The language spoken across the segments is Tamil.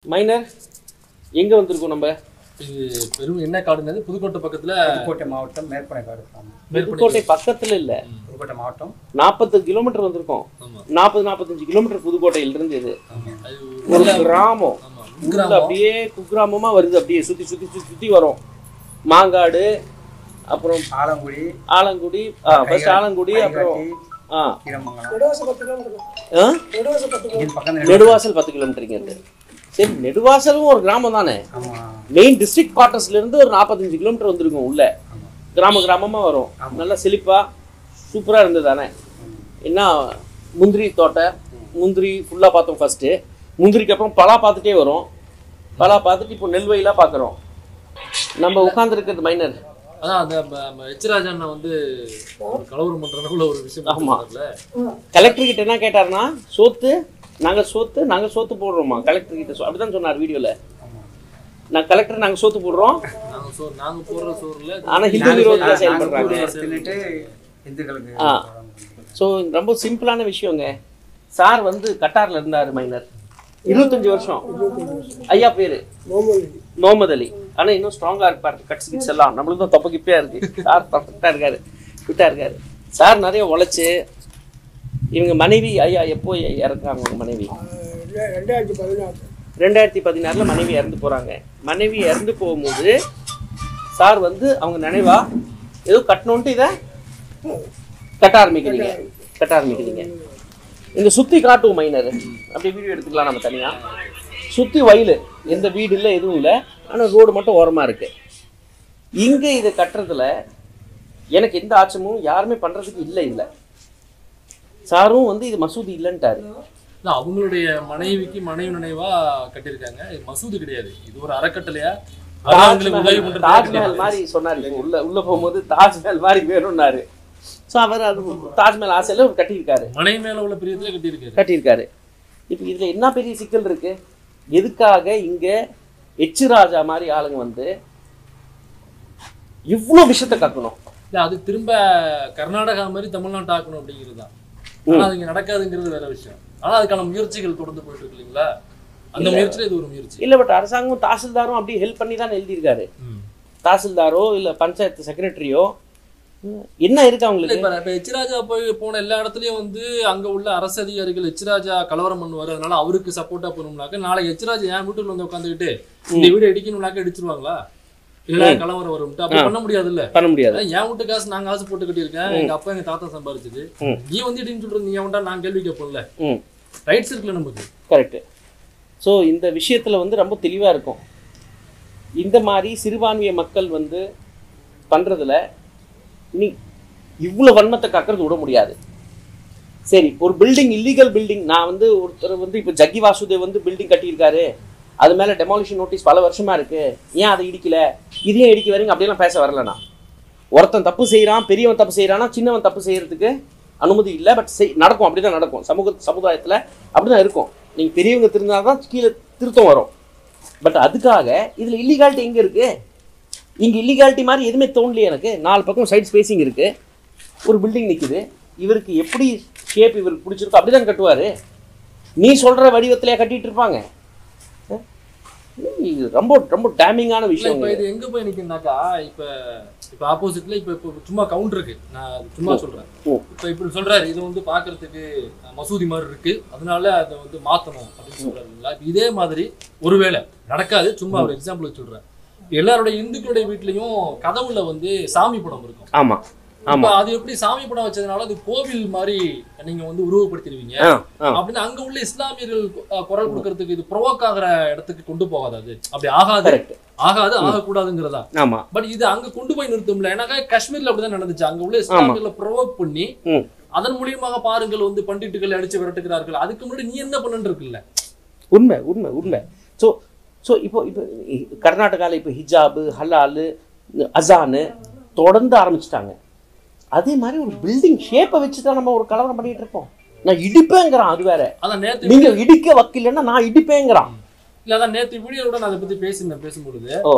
மைனர் எங்க வந்திருக்கோம் நம்ம இது பெரும் என்ன காடுங்கிறது புதுக்கோட்டை பக்கத்துல புதுக்கோட்டை மாவட்டம் மேற்பனை காடு கிராமம் புதுக்கோட்டை பக்கத்துல இல்ல புதுக்கோட்டை மாவட்டம் நாற்பது கிலோமீட்டர் வந்திருக்கோம் ஆமா நாற்பது நாற்பத்தஞ்சு கிலோமீட்டர் புதுக்கோட்டையில இருந்து இது ஆமா அது ஒரு கிராமம் ஆமா உள்ள அப்படியே குக்கிராமமா வருது அப்படியே சுத்தி சுத்தி சுத்தி சுத்தி வரும் மாங்காடு அப்புறம் ஆலங்குடி ஆலங்குடி ஃபர்ஸ்ட் ஆலங்குடி அப்புறம் ஆ கீரமங்கலம் ஆ? இது பக்கம் நெடுவாசல் பத்து கிலோமீட்டருங்க இது சரி நெடுவாசலும் ஒரு கிராமம் தானே ஆமா மெயின் டிஸ்ட்ரிக்ட் குவார்ட்டர்ஸ்ல இருந்து ஒரு நாற்பத்தஞ்சு கிலோமீட்டர் வந்திருக்கும் உள்ள கிராம கிராமமா வரும் நல்லா செழிப்பா சூப்பரா இருந்தது தானே என்ன முந்திரி தோட்டை முந்திரி ஃபுல்லா பார்த்தோம் ஃபர்ஸ்ட் முந்திரிக்கு அப்புறம் பலா பார்த்துட்டே வரும் பலா பார்த்துட்டு இப்போ நெல் வயலா பார்க்குறோம் நம்ம உட்காந்துருக்கிறது மைனர் அதான் அந்த ம- ம- எச்ராஜா அண்ணா வந்து ஒரு கலவரம் பண்றதுக்குள்ள ஒரு விஷயம் ஆமா. பண்ணார்ல. கலெக்டர் கிட்ட என்ன கேட்டாருன்னா சோத்து நாங்க சோத்து நாங்க சோத்து போடுறோமா கலெக்டர் கிட்ட சொ- அப்படிதான் சொன்னார் வீடியோல நான் கலெக்டர் நாங்க சோத்து போடுறோம் நாங்க சோறு நாங்க போடுற சோறுல ஆனா ஹிந்து விரோதியா செயல்படுறாங்க தின்னுட்டு இந்துக்களுக்கு ஆ. ஸோ ரொம்ப சிம்பிளான விஷயங்க சார் வந்து கட்டார்ல இருந்தார் மைனர் இருபத்தஞ்சு வருஷம் ஐயா பேரு முகமது அலி ஆனா இன்னும் ஸ்ட்ராங்கா இருப்பார் கட்ஸ் கிட்ஸ் எல்லாம் நம்மளுக்கு தான் தொப்ப கிப்பையா இருக்கு சார் பர்ஃபெக்டா இருக்காரு ஃபிட்டா இருக்காரு சார் நிறைய உழைச்சு இவங்க மனைவி ஐயா எப்போ இறக்குறாங்க உங்க மனைவி ரெண்டாயிரத்தி பதினாறு ரெண்டாயிரத்தி பதினாறுல மனைவி இறந்து போறாங்க மனைவி இறந்து போகும்போது சார் வந்து அவங்க நினைவா ஏதோ கட்டணுன்ட்டு இதை கட்ட ஆரம்பிக்கிறீங்க கட்ட ஆரம்பிக்கிறீங்க இந்த சுத்தி காட்டுவோம் மைனர் அப்படி வீடியோ எடுத்துக்கலாம் நம்ம தனியா சுத்தி வயலு எந்த வீடு இல்லை எதுவும் இல்லை ஆனா ரோடு மட்டும் ஓரமா இருக்கு இங்க இதை கட்டுறதுல எனக்கு எந்த ஆச்சமும் யாருமே பண்றதுக்கு இல்லை இல்லை சாரும் வந்து இது மசூதி இல்லைன்ட்டாரு இல்ல, அவங்களுடைய மனைவிக்கு மனைவி நினைவா கட்டியிருக்காங்க இது மசூதி கிடையாது இது ஒரு அறக்கட்டளையா அவங்களுக்கு உதவி தாஜ்மஹல் பண்றது தாஜ்மஹல் மாதிரி சொன்னாரு இப்போ உள்ள உள்ள போகும்போது தாஜ்மஹல் மாதிரி வேணும்னாரு ஸோ அவர் அது தாஜ்மஹல் ஆசையில ஒரு கட்டியிருக்காரு மனைவி மேல உள்ள பிரியத்துல கட்டியிருக்காரு கட்டியிருக்காரு இப்போ இதுல என்ன பெரிய சிக்கல் இருக்கு எதுக்காக இங்க எச்சு ராஜா மாதிரி ஆளுங்க வந்து இவ்வளோ விஷயத்த கக்கணும் இல்ல அது திரும்ப கர்நாடகா மாதிரி தமிழ்நாட்டு ஆக்கணும் அப்படிங்கிறது தான் ஆனா அது இங்க நடக்காதுங்கிறது வேற விஷயம் ஆனா அதுக்கான முயற்சிகள் தொடர்ந்து போயிட்டு இருக்கு இல்லைங்களா அந்த முயற்சியில இது ஒரு முயற்சி இல்லை பட் அரசாங்கம் தாசில்தாரும் அப்படியே ஹெல்ப் பண்ணி தான் எழுதியிருக்காரு ம். தாசில்தாரோ இல்லை பஞ்சாயத்து செக்ரட்டரியோ என்ன இருக்கு இல்ல அவங்களுக்கு இப்ப இப்ப எச்ராஜா போய் போன எல்லா இடத்துலயும் வந்து அங்க உள்ள அரசு அதிகாரிகள் எச்ராஜா கலவரம் பண்ணுவாரு அதனால அவருக்கு சப்போர்ட்டா போகணும்னாக்க நாளை எச்ராஜா என் வீட்டுல வந்து உட்காந்துக்கிட்டு இந்த வீடு இடிக்கணும்னாக்க இடிச்சிருவாங்களா இல்ல கலவரம் வரும்ட்டு அப்படி பண்ண முடியாதுல்ல பண்ண முடியாது அதான் என் வீட்டு காசு நான் காசு போட்டு கட்டியிருக்கேன் எங்க அப்பா எங்க தாத்தா சம்பாரிச்சது ம். நீ வந்து இடின்னு சொல்றது நீ அவன்டா நான் கேள்வி கேட்போம்ல ம் ரைட்ஸ் இருக்குல்ல நமக்கு கரெக்டு ஸோ இந்த விஷயத்தில் வந்து ரொம்ப தெளிவாக இருக்கும் இந்த மாதிரி சிறுபான்மைய மக்கள் வந்து பண்ணுறதுல நீ இவ்வளோ வன்மத்தை கக்கிறது விட முடியாது சரி ஒரு பில்டிங் இல்லீகல் பில்டிங் நான் வந்து ஒருத்தர் வந்து இப்போ ஜக்கி வாசுதேவ் வந்து பில்டிங் கட்டியிருக்காரு அது மேலே டெமாலிஷன் நோட்டீஸ் பல வருஷமா இருக்கு ஏன் அதை இடிக்கல இதையும் இடிக்க வரீங்க அப்படியெல்லாம் பேச வரல நான் ஒருத்தன் தப்பு செய்கிறான் பெரியவன் தப்பு செய்கிறானா சின்னவன் தப்பு செய்யறதுக்கு அனுமதி இல்லை பட் செய் நடக்கும் அப்படி தான் நடக்கும் சமூக சமுதாயத்தில் அப்படி தான் இருக்கும் நீங்கள் பெரியவங்க திருந்தா தான் கீழே திருத்தம் வரும் பட் அதுக்காக இதில் இல்லீகாலிட்டி எங்கே இருக்கு இங்கே இல்லீகாலிட்டி மாதிரி எதுவுமே தோணலையே எனக்கு நாலு பக்கம் சைட் ஸ்பேசிங் இருக்கு ஒரு பில்டிங் நிற்குது இவருக்கு எப்படி ஷேப் இவருக்கு பிடிச்சிருக்கோ அப்படி தான் கட்டுவார் நீ சொல்கிற வடிவத்திலே கட்டிட்டு இருப்பாங்க அஹ் இது ரொம்ப ரொம்ப டேமிங்கான இல்ல விஷயம் இப்ப இது எங்க போய் நிக்குனாக்கா இப்ப இப்ப ஆப்போசிட்ல இப்ப இப்ப சும்மா கவுண்டர் இருக்கு நான் அது சும்மா சொல்றேன் ஓ. இப்ப இப்படி சொல்றாரு இது வந்து பாக்குறதுக்கு அஹ், மசூதி மாதிரி இருக்கு அதனால அதை வந்து மாத்தணும் அப்படின்னு சொல்றாரு இல்லைங்களா இப்ப இதே மாதிரி ஒருவேளை நடக்காது சும்மா ஒரு எக்ஸாம்பிள் சொல்றேன் எல்லாருடைய இந்துக்களுடைய வீட்லயும் கதவுல வந்து சாமி படம் இருக்கும் ஆமாம் இப்ப அது எப்படி சாமி படம் வச்சதுனால அது கோவில் மாதிரி நீங்க வந்து உருவப்படுத்திடுவீங்க ஆ ஆ அப்படின்னு அங்க உள்ள இஸ்லாமியர்கள் அஹ், குரல் கொடுக்கறதுக்கு இது ப்ரொவோக் ஆகிற இடத்துக்கு கொண்டு போகாது அது அப்படி ஆகாது கரெக்ட் ஆகாது ஆகக்கூடாதுங்கிறதா ஆமாம் பட் இது அங்க கொண்டு போய் நிறுத்தும்ல ஏன்னாக்கா காஷ்மீர்ல அப்படிதான் நடந்துச்சு அங்க உள்ள இஸ்லாமியர்களை ப்ரொவோக் பண்ணி ம் அதன் மூலியமாக பாருங்கள் வந்து பண்டிட்டுகளை அடிச்சு விரட்டுகிறார்கள் அதுக்கு முன்னாடி நீ என்ன பண்ணுன்னு இருக்குல்ல உண்மை உண்மை உண்மை ஸோ ஸோ இப்போ இப்போ கர்நாடகாவில் இப்போ ஹிஜாபு ஹலாலு அசானு தொடர்ந்து ஆரம்பிச்சிட்டாங்க அதே மாதிரி ஒரு பில்டிங் ஷேப்பை வச்சு தான் நம்ம ஒரு கலவரம் பண்ணிட்டு இருப்போம் நான் இடிப்பேங்கிறான் அது வேற அதான் நேத்து நீங்க இடிக்க வக்கில்லைன்னா நான் இடிப்பேங்கிறான் இல்ல அதான் நேத்து வீடியோட நான் அதை பத்தி பேசியிருந்தேன் பேசும்பொழுது ஓ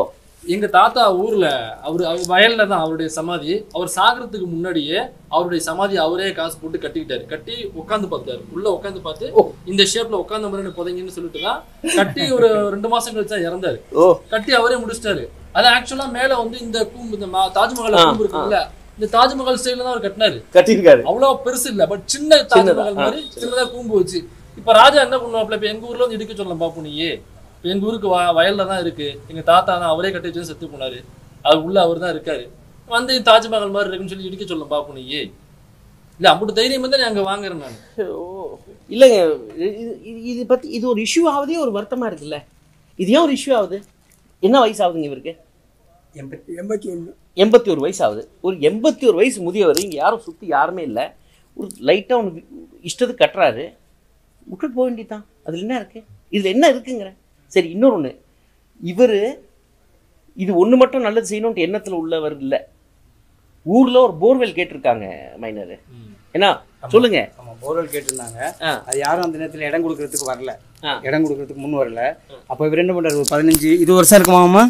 எங்க தாத்தா ஊர்ல அவரு அவர் வயல்ல தான் அவருடைய சமாதி அவர் சாகிறதுக்கு முன்னாடியே அவருடைய சமாதி அவரே காசு போட்டு கட்டிக்கிட்டாரு கட்டி உட்காந்து பார்த்தாரு உள்ள உட்காந்து பார்த்து இந்த ஷேப்ல உட்காந்த மாதிரி புதைங்கன்னு சொல்லிட்டு தான் கட்டி ஒரு ரெண்டு மாசம் கழிச்சு தான் இறந்தாரு ஓ கட்டி அவரே முடிச்சிட்டாரு அது ஆக்சுவலா மேல வந்து இந்த கூம்பு இந்த மா- தாஜ்மஹால் ஆ, கூம்பு இருக்குல்ல இந்த தாஜ்மஹால் ஸ்டைல தான் அவர் கட்டினாரு கட்டியிருக்காரு அவ்வளவு பெருசு இல்ல பட் சின்ன தாஜ்மஹால் மாதிரி சின்னதா கூம்பு வச்சு இப்ப ராஜா என்ன பண்ணுவாப்ல இப்ப எங்க ஊர்ல வந்து இடிக்க சொல்லலாம் பாப்பு நீ இப்ப எங்க ஊருக்கு வ- வயல்ல தான் இருக்கு எங்க தாத்தா தான் அவரே கட்டி வச்சு செத்து போனாரு அது உள்ள அவர் தான் இருக்காரு வந்து தாஜ்மஹால் மாதிரி இருக்குன்னு சொல்லி இடிக்க சொல்லலாம் பாப்பு நீ இல்ல அம்புட்டு தைரியம் தான் அங்க வாங்குறேன் நான் ஓ இல்லைங்க இது இது- இது பத்தி இது ஒரு இஷ்யூ ஆகுதே ஒரு வருத்தமா இருக்குல்ல இது ஏன் ஒரு இஷ்யூ ஆகுது என்ன வயசு ஆகுதுங்க இவருக்கு எண்பத்தி எண்பத்தி ஒன்று எண்பத்தி ஒரு வயசு ஆகுது ஒரு எண்பத்தி ஒரு வயசு முதியவர் இங்கே யாரும் சுற்றி யாருமே இல்லை ஒரு லைட்டாக ஒன்று இஷ்டத்துக்கு கட்டுறாரு விட்டுட்டு போக வேண்டியதுதான் அதில் என்ன இருக்கு இதில் என்ன இருக்குங்கிற சரி இன்னொரு ஒன்று இவர் இது ஒன்று மட்டும் நல்லது செய்யணும்ன்ற எண்ணத்தில் உள்ளவர் இல்லை ஊரில் ஒரு போர்வெல் கேட்டிருக்காங்க மைனர் என்ன சொல்லுங்க ஆமா போர்வெல் கேட்டிருந்தாங்க ஆ. அது யாரும் அந்த நேரத்துல இடம் கொடுக்கறதுக்கு வரல ஆ. இடம் கொடுக்கறதுக்கு முன் வரல அப்போ இவர் என்ன பண்றாரு ஒரு பதினஞ்சு இது வருஷம் இருக்குமாமா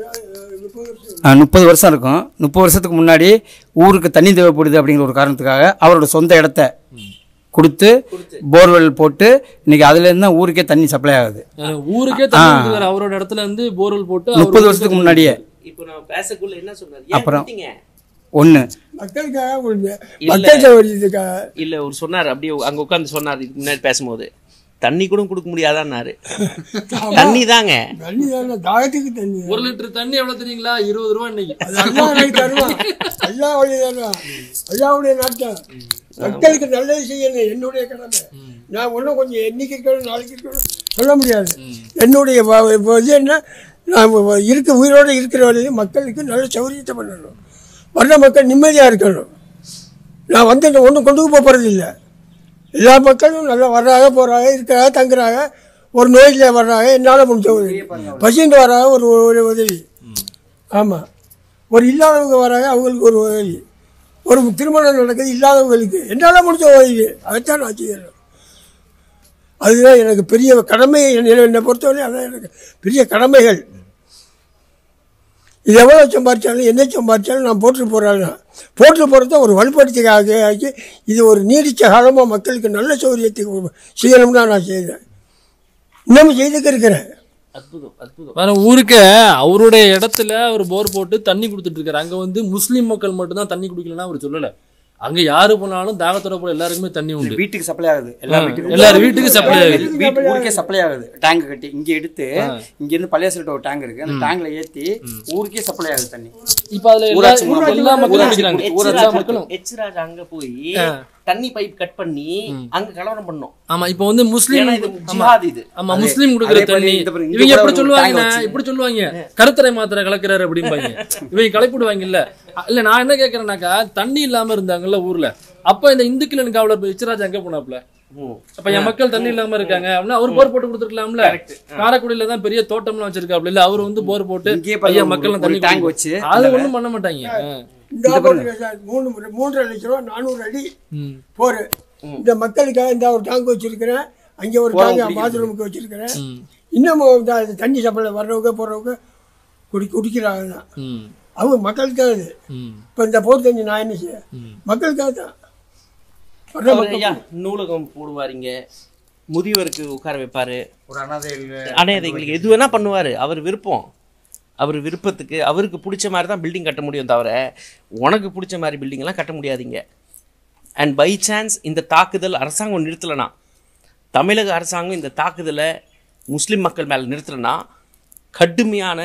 முப்பது வருஷம் இருக்கும் முப்பது வருஷத்துக்கு முன்னாடி ஊருக்கு தண்ணி தேவைப்படுது அப்படிங்கிற ஒரு காரணத்துக்காக அவரோட சொந்த இடத்த கொடுத்து போர்வெல் போட்டு இன்னைக்கு அதுல இருந்து தான் ஊருக்கே தண்ணி சப்ளை ஆகுது அஹ் ஊருக்கே தண்ணி கொடுக்குறாரு அவரோட இடத்துல இருந்து போர்வெல் போட்டு அவரு முப்பது வருஷத்துக்கு முன்னாடியே இப்போ நான் பேசக்குள்ள என்ன சொன்னார் அப்புறம்? அப்புறம் ஒன்று மக்களுக்காக கொடுங்க மக்கள் சௌகரியத்துக்காக இல்லை ஒரு சொன்னார் அப்படியே அங்கே உட்காந்து சொன்னார் இதுக்கு முன்னாடி பேசும்போது தண்ணி கூட கொடுக்க முடியாதான்னாரு தண்ணி தாங்க தண்ணி தானே தாகத்துக்கு தண்ணி ஒரு லிட்டர் தண்ணி எவ்வளவு தெரியுங்களா இருபது ரூபா இன்னைக்கு அது அல்லா எனக்கு தருவான் அல்லா வழி தருவான் அல்லாவுடைய நாட்டம் மக்களுக்கு நல்லது செய்யணும் என்னுடைய கடமை நான் ஒன்றும் கொஞ்சம் என்னைக்கு இருக்கணும் நாளைக்கு இருக்கணும் சொல்ல முடியாது என்னுடைய வ- வ- இது என்ன நான் வ- இருக்க உயிரோடு இருக்கிற வரையும் மக்களுக்கு நல்ல சௌரியத்தை பண்ணணும் வர்ற மக்கள் நிம்மதியாக இருக்கணும் நான் வந்து ஒன்றும் கொண்டு போக போகிறது இல்லை எல்லா மக்களும் நல்லா வர்றாங்க போகிறாங்க இருக்கிறாங்க தங்குறாங்க ஒரு நோயில் வர்றாங்க என்னால் முடிஞ்ச உதவி பசிண்டு வர்றாங்க ஒரு ஒரு உதவி ஆமாம் ஒரு இல்லாதவங்க வராங்க அவங்களுக்கு ஒரு உதவி ஒரு திருமணம் நடக்குது இல்லாதவங்களுக்கு என்னால் முடிஞ்ச உதவி அதைத்தான் நான் செய்யணும் அதுதான் எனக்கு பெரிய கடமை என்னை என்னை பொறுத்தவரை அதான் எனக்கு பெரிய கடமைகள் இது எவ்வளோ சம்பாதிச்சாலும் என்ன சம்பாதிச்சாலும் நான் போட்டு போகிறாங்க போட்டு போகிறத ஒரு வலுப்படுத்திக்காக ஆக்கி இது ஒரு நீடித்த காலமாக மக்களுக்கு நல்ல சௌகரியத்துக்கு செய்யணும்னு தான் நான் செய்தேன் இன்னமும் செய்துக்கு இருக்கிறேன் அற்புதம் அற்புதம் வேற ஊருக்கே அவருடைய இடத்துல ஒரு போர் போட்டு தண்ணி கொடுத்துட்டு இருக்காரு அங்க வந்து முஸ்லிம் மக்கள் மட்டும்தான் தண்ணி குடிக்கலன்னா அவர் சொல்லல அங்க யாரு போனாலும் தாகத்தோட போல எல்லாருக்குமே தண்ணி உண்டு வீட்டுக்கு சப்ளை ஆகுது எல்லா வீட்டுக்கும் எல்லார் வீட்டுக்கு சப்ளை ஆகுது வீட்டு ஊருக்கே சப்ளை ஆகுது டேங்க் கட்டி இங்க எடுத்து இங்க இருந்து பழையாசிலிட்ட ஒரு டேங்க் இருக்கு அந்த டேங்க்ல ஏத்தி ஊருக்கே சப்ளை ஆகுது தண்ணி இப்ப அதுல எல்லா ஊராட்சி இப்ப எல்லா மக்களும் குடிக்கிறாங்க எல்லா மக்களும் எச்ராஜ் அங்க போய் தண்ணி பைப் கட் பண்ணி அங்க கலவரம் பண்ணோம் ஆமா இப்ப வந்து முஸ்லீம் ஏன்னா இது ஜிஹாத் இது ஆமா முஸ்லீம் கொடுக்குற அதே மாதிரி தண்ணி இந்த பாருங்க, இங்க இவங்க கூட எப்படி ஒரு சொல்லுவாங்க tank வச்சு. இப்படி சொல்லுவாங்க கருத்தரை மாத்திரை கலக்குறாரு அப்படிம்பாங்க இவங்க கலப்பிடுவாங்க இல்ல இல்ல நான் என்ன கேக்குறேன்னாக்கா தண்ணி இல்லாம இருந்தாங்கல்ல ஊர்ல அப்ப இந்த இந்துக்களின் காவலர் இச்சராஜ் எங்க போனாப்ல ம். அப்ப என் மக்கள் தண்ணி இல்லாம இருக்காங்க அப்படின்னா அவர் போர் போட்டு கொடுத்துருக்கலாம்ல காரைக்குடியில தான் பெரிய தோட்டம்லாம் வச்சிருக்காப்ல இல்ல அவர் வந்து போர் போட்டு இங்கேயே ஐயா பாருங்க, மக்கள் ஒரு தண்ணி tank குடிக்கணும். வச்சு அது ஒண்ணும் பண்ண மாட்டாங்க ஆ. இந்த போட்டு சார் மூணு முறை- மூன்றரை லட்ச ரூபா நானூறு அடி ம். போரு இந்த மக்களுக்காக இந்த ஒரு டேங்க் வச்சிருக்கிறேன் அங்கே ஒரு டேங்க் பாத்ரூமுக்கு வச்சிருக்கிறேன் ம். இன்னமும் இந்த தண்ணி சப்ளை வர்றவங்க போறவங்க குடி குடிக்கிறாங்க தான் ம். அவங்க மக்களுக்காக இது ம். இப்போ இந்த போர் தண்ணி நான் என்ன செய்ய மக்களுக்காக தான் வர்ற அவர் மக்கள் ஐயா நூலகம் போடுவாருங்க முதியவருக்கு உட்கார வைப்பாரு ஒரு அனாதை அனாதைகளுக்கு எது வேணா பண்ணுவாரு அவர் விருப்பம் அவர் விருப்பத்துக்கு அவருக்கு பிடிச்ச மாதிரி தான் பில்டிங் கட்ட முடியும் தவிர உனக்கு பிடிச்ச மாதிரி building எல்லாம் கட்ட முடியாதீங்க அண்ட் பை சான்ஸ் இந்த தாக்குதல் அரசாங்கம் நிறுத்தலைனா தமிழக அரசாங்கம் இந்த தாக்குதலை முஸ்லிம் மக்கள் மேலே நிறுத்தலைனா கடுமையான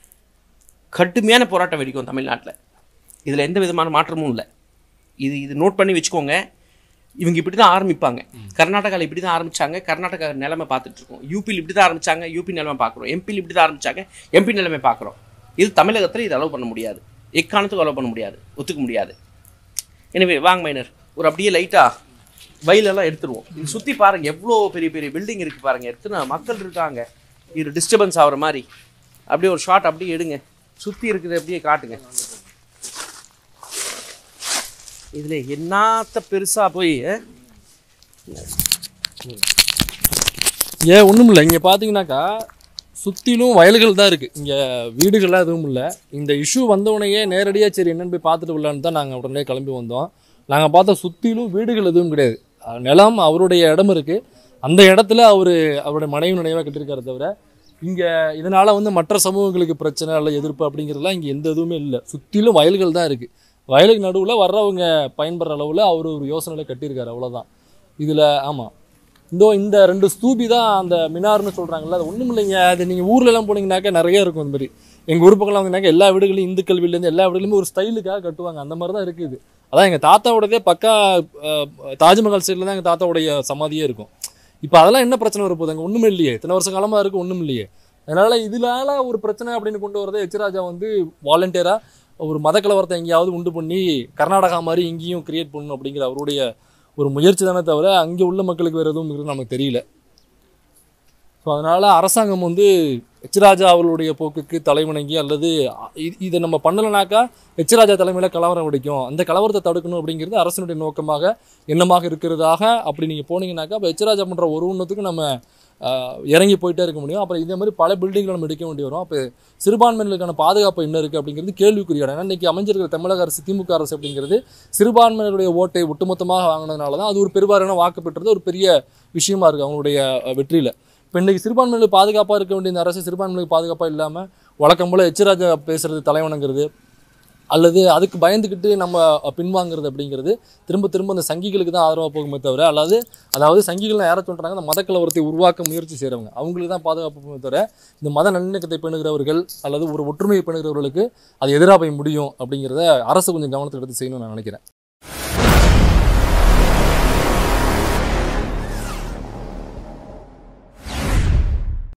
கடுமையான போராட்டம் வெடிக்கும் தமிழ்நாட்டில் இதில் எந்த விதமான மாற்றமும் இல்லை இது இது நோட் பண்ணி வச்சுக்கோங்க இவங்க இப்படி தான் ஆரம்பிப்பாங்க கர்நாடகாவில் இப்படி தான் ஆரம்பிச்சாங்க கர்நாடகா நிலைமை பார்த்துட்டு இருக்கோம் யூபியில் இப்படி தான் ஆரம்பிச்சாங்க யூபி நிலைமை பார்க்குறோம் எம்பியில் இப்படி தான் ஆரம்பிச்சாங்க எம்பி நிலைமை பார்க்குறோம் இது தமிழகத்தில் இது அலோவ் பண்ண முடியாது எக்காரணத்துக்கும் அலோவ் பண்ண முடியாது ஒத்துக்க முடியாது எனவே வாங்க மைனர் ஒரு அப்படியே லைட்டாக வயலெல்லாம் எடுத்துருவோம் இது சுற்றி பாருங்க எவ்வளோ பெரிய பெரிய பில்டிங் இருக்கு பாருங்க எத்தனை மக்கள் இருக்காங்க இது டிஸ்டர்பன்ஸ் ஆகிற மாதிரி அப்படியே ஒரு ஷாட் அப்படியே எடுங்க சுற்றி இருக்கிறத அப்படியே காட்டுங்க இதுல என்னத்த பெருசா போய் அஹ், ஏன் ஒண்ணும் இல்ல இங்க பாத்தீங்கன்னாக்கா சுற்றிலும் வயல்கள் தான் இருக்குது இங்கே வீடுகள்லாம் எதுவும் இல்லை இந்த இஷ்யூ வந்தவுடனேயே நேரடியாக சரி என்னன்னு போய் பார்த்துட்டு விடலான்னு தான் நாங்கள் உடனே கிளம்பி வந்தோம் நாங்கள் பார்த்த சுற்றிலும் வீடுகள் எதுவும் கிடையாது அஹ் நிலம் அவருடைய இடம் இருக்குது அந்த இடத்துல அவர் அவருடைய மனைவி நினைவாக கட்டியிருக்காரு தவிர இங்கே இதனால் வந்து மற்ற சமூகங்களுக்கு பிரச்சனை அல்ல எதிர்ப்பு அப்படிங்கிறதுலாம் இங்கே எந்த இதுவுமே இல்லை சுற்றிலும் வயல்கள் தான் இருக்குது வயலுக்கு நடுவில் வர்றவங்க பயன்படுற அளவில் அவர் ஒரு யோசனையில் கட்டியிருக்காரு அவ்வளோதான் இதில் ஆமாம் இதோ இந்த ரெண்டு ஸ்தூபி தான் அந்த மினார்னு சொல்கிறாங்கல்ல அது ஒன்றும் இல்லைங்க அது நீங்கள் ஊர்லலாம் போனீங்கன்னாக்கா நிறைய இருக்கும் இந்த மாதிரி எங்கள் ஊர் பக்கம்லாம் வந்தீங்கன்னாக்கா எல்லா வீடுகளையும் இந்து கல்வியிலேருந்து எல்லா வீடுகளுமே ஒரு ஸ்டைலுக்காக கட்டுவாங்க அந்த மாதிரி தான் இருக்குது அதான் எங்கள் தாத்தாவோடதே பக்கா அஹ், தாஜ்மஹால் சைடில் தான் எங்கள் தாத்தாவுடைய சமாதியே இருக்கும் இப்போ அதெல்லாம் என்ன பிரச்சனை வரப்போகுது அங்கே ஒன்றுமே இல்லையே இத்தனை வருஷ காலமாக இருக்குது ஒன்றும் இல்லையே அதனால் இதனால ஒரு பிரச்சனை அப்படின்னு கொண்டு வரதை எச்ராஜா வந்து வாலண்டியராக ஒரு மத கலவரத்தை எங்கேயாவது உண்டு பண்ணி கர்நாடகா மாதிரி இங்கேயும் கிரியேட் பண்ணணும் அப்படிங்கிற அவருடைய ஒரு முயற்சி தானே தவிர அங்கே உள்ள மக்களுக்கு வேறு எதுவும் இருக்கிறது நமக்கு தெரியல ஸோ அதனால் அரசாங்கம் வந்து எச்ராஜா அவர்களுடைய போக்குக்கு தலைவணங்கி அல்லது இ- இதை நம்ம பண்ணலைனாக்கா எச்ராஜா தலைமையில் கலவரம் வெடிக்கும் அந்த கலவரத்தை தடுக்கணும் அப்படிங்கிறது அரசனுடைய நோக்கமாக எண்ணமாக இருக்கிறதாக அப்படி நீங்கள் போனீங்கன்னாக்கா அப்போ எச்ராஜா பண்ணுற ஒரு ஒன்றுத்துக்கு நம்ம ஆஹ், இறங்கி போயிட்டே இருக்க முடியும் அப்புறம் இதே மாதிரி பல பில்டிங்களை நம்ம எடுக்க வேண்டி வரும் அப்போ சிறுபான்மையினருக்கான பாதுகாப்பு என்ன இருக்குது அப்படிங்கிறது கேள்விக்குரிய இடம் ஏன்னா இன்றைக்கி அமைஞ்சிருக்கிற தமிழக அரசு திமுக அரசு அப்படிங்கிறது சிறுபான்மையினருடைய ஓட்டை ஒட்டுமொத்தமாக வாங்கினதுனால தான் அது ஒரு பெருவாரியான வாக்கு பெற்றது ஒரு பெரிய விஷயமா இருக்குது அவங்களுடைய வெற்றியில் இப்போ இன்றைக்கி சிறுபான்மையினருக்கு பாதுகாப்பாக இருக்க வேண்டிய இந்த அரசு சிறுபான்மையினருக்கு பாதுகாப்பாக இல்லாமல் வழக்கம் போல் எச்ராஜா பேசுறது தலைவணங்கிறது அல்லது அதுக்கு பயந்துக்கிட்டு நம்ம பின்வாங்குறது அப்படிங்கிறது திரும்ப திரும்ப அந்த சங்கிகளுக்கு தான் ஆதரவாக போகுமே தவிர அல்லது அதாவது சங்கிகள் யாரை சொல்கிறாங்க அந்த மத கலவரத்தை உருவாக்க முயற்சி செய்கிறவங்க அவங்களுக்கு தான் பாதுகாப்பு போகுமே தவிர இந்த மத நல்லிணக்கத்தை பேணுகிறவர்கள் அல்லது ஒரு ஒற்றுமையை பேணுகிறவர்களுக்கு அது எதிராக போய் முடியும் அப்படிங்கிறத அரசு கொஞ்சம் கவனத்தில் எடுத்து செய்யணும்னு நான் நினைக்கிறேன்